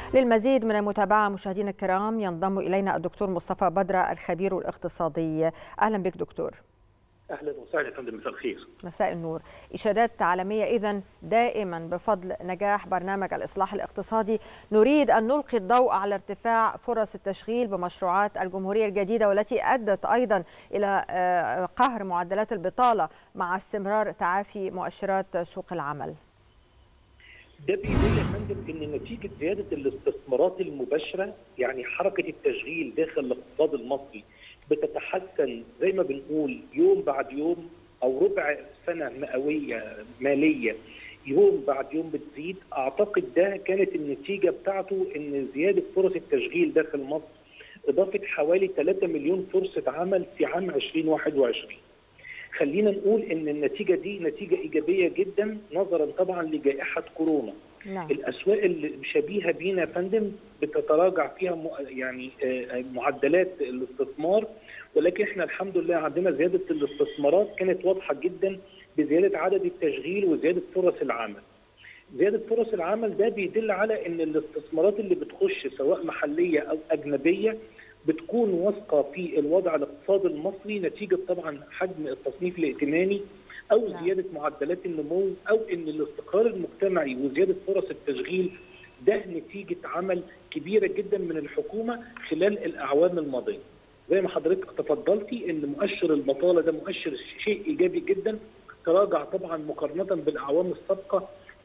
للمزيد من المتابعة مشاهدينا الكرام ينضم إلينا الدكتور مصطفى بدرة الخبير الاقتصادي أهلا بك دكتور اهلا وسهلا يا فندم مساء الخير مساء النور إشادات عالمية إذا دائما بفضل نجاح برنامج الإصلاح الاقتصادي نريد أن نلقي الضوء على ارتفاع فرص التشغيل بمشروعات الجمهورية الجديدة والتي أدت أيضا إلى قهر معدلات البطالة مع استمرار تعافي مؤشرات سوق العمل ده بيقول يا فندم ان نتيجه زياده الاستثمارات المباشره يعني حركه التشغيل داخل الاقتصاد المصري بتتحسن زي ما بنقول يوم بعد يوم او ربع سنه مئويه ماليه يوم بعد يوم بتزيد اعتقد ده كانت النتيجه بتاعته ان زياده فرص التشغيل داخل مصر اضافه حوالي 3 مليون فرصه عمل في عام 2021 خلينا نقول ان النتيجه دي نتيجه ايجابيه جدا نظرا طبعا لجائحه كورونا نعم. الاسواق اللي شبيهه بينا يا فندم بتتراجع فيها يعني معدلات الاستثمار ولكن احنا الحمد لله عندنا زياده الاستثمارات كانت واضحه جدا بزياده عدد التشغيل وزياده فرص العمل. زياده فرص العمل ده بيدل على ان الاستثمارات اللي بتخش سواء محليه او اجنبيه بتكون واثقه في الوضع الاقتصادي المصري نتيجه طبعا حجم التصنيف الائتماني او نعم. زياده معدلات النمو او ان الاستقرار المجتمعي وزياده فرص التشغيل ده نتيجه عمل كبيره جدا من الحكومه خلال الاعوام الماضيه. زي ما حضرتك تفضلتي ان مؤشر البطاله ده مؤشر شيء ايجابي جدا تراجع طبعا مقارنه بالاعوام السابقه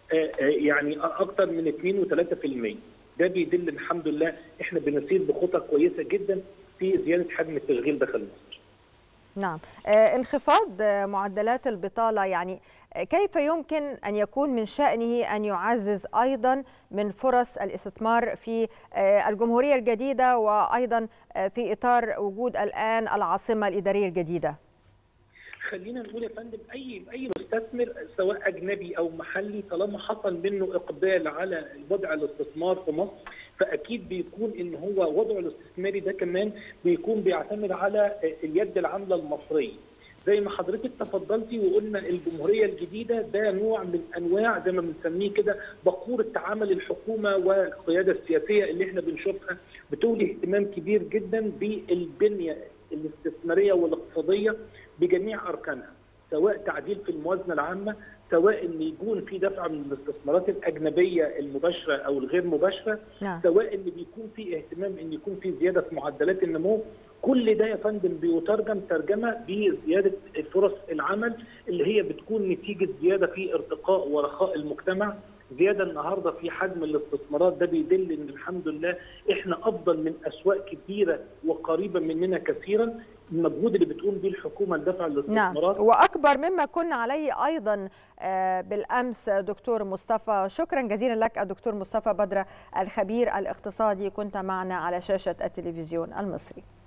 يعني اكثر من 2 و3% ده بيدل الحمد لله احنا بنسير بخطى كويسه جدا في زياده حجم التشغيل داخل مصر. نعم آه انخفاض معدلات البطاله يعني كيف يمكن ان يكون من شانه ان يعزز ايضا من فرص الاستثمار في آه الجمهوريه الجديده وايضا آه في اطار وجود الان العاصمه الاداريه الجديده؟ خلينا نقول يا فندم اي اي مستثمر سواء اجنبي او محلي طالما حصل منه اقبال على وضع الاستثمار في مصر فاكيد بيكون ان هو وضعه الاستثماري ده كمان بيكون بيعتمد على اليد العامله المصريه. زي ما حضرتك تفضلتي وقلنا الجمهوريه الجديده ده نوع من انواع زي ما بنسميه كده بقوره تعامل الحكومه والقياده السياسيه اللي احنا بنشوفها بتولي اهتمام كبير جدا بالبنيه الاستثماريه والاقتصاديه بجميع اركانها سواء تعديل في الموازنه العامه سواء ان يكون في دفع من الاستثمارات الاجنبيه المباشره او الغير مباشره نعم. سواء ان بيكون في اهتمام ان يكون في زياده في معدلات النمو كل ده يا فندم بيترجم ترجمه بزياده فرص العمل اللي هي بتكون نتيجه زياده في ارتقاء ورخاء المجتمع زياده النهارده في حجم الاستثمارات ده بيدل ان الحمد لله احنا افضل من اسواق كبيره وقريبه مننا كثيرا المجهود اللي بتقوم به الحكومه لدفع الاستثمارات نعم. واكبر مما كنا عليه ايضا بالامس دكتور مصطفى شكرا جزيلا لك الدكتور مصطفى بدره الخبير الاقتصادي كنت معنا على شاشه التلفزيون المصري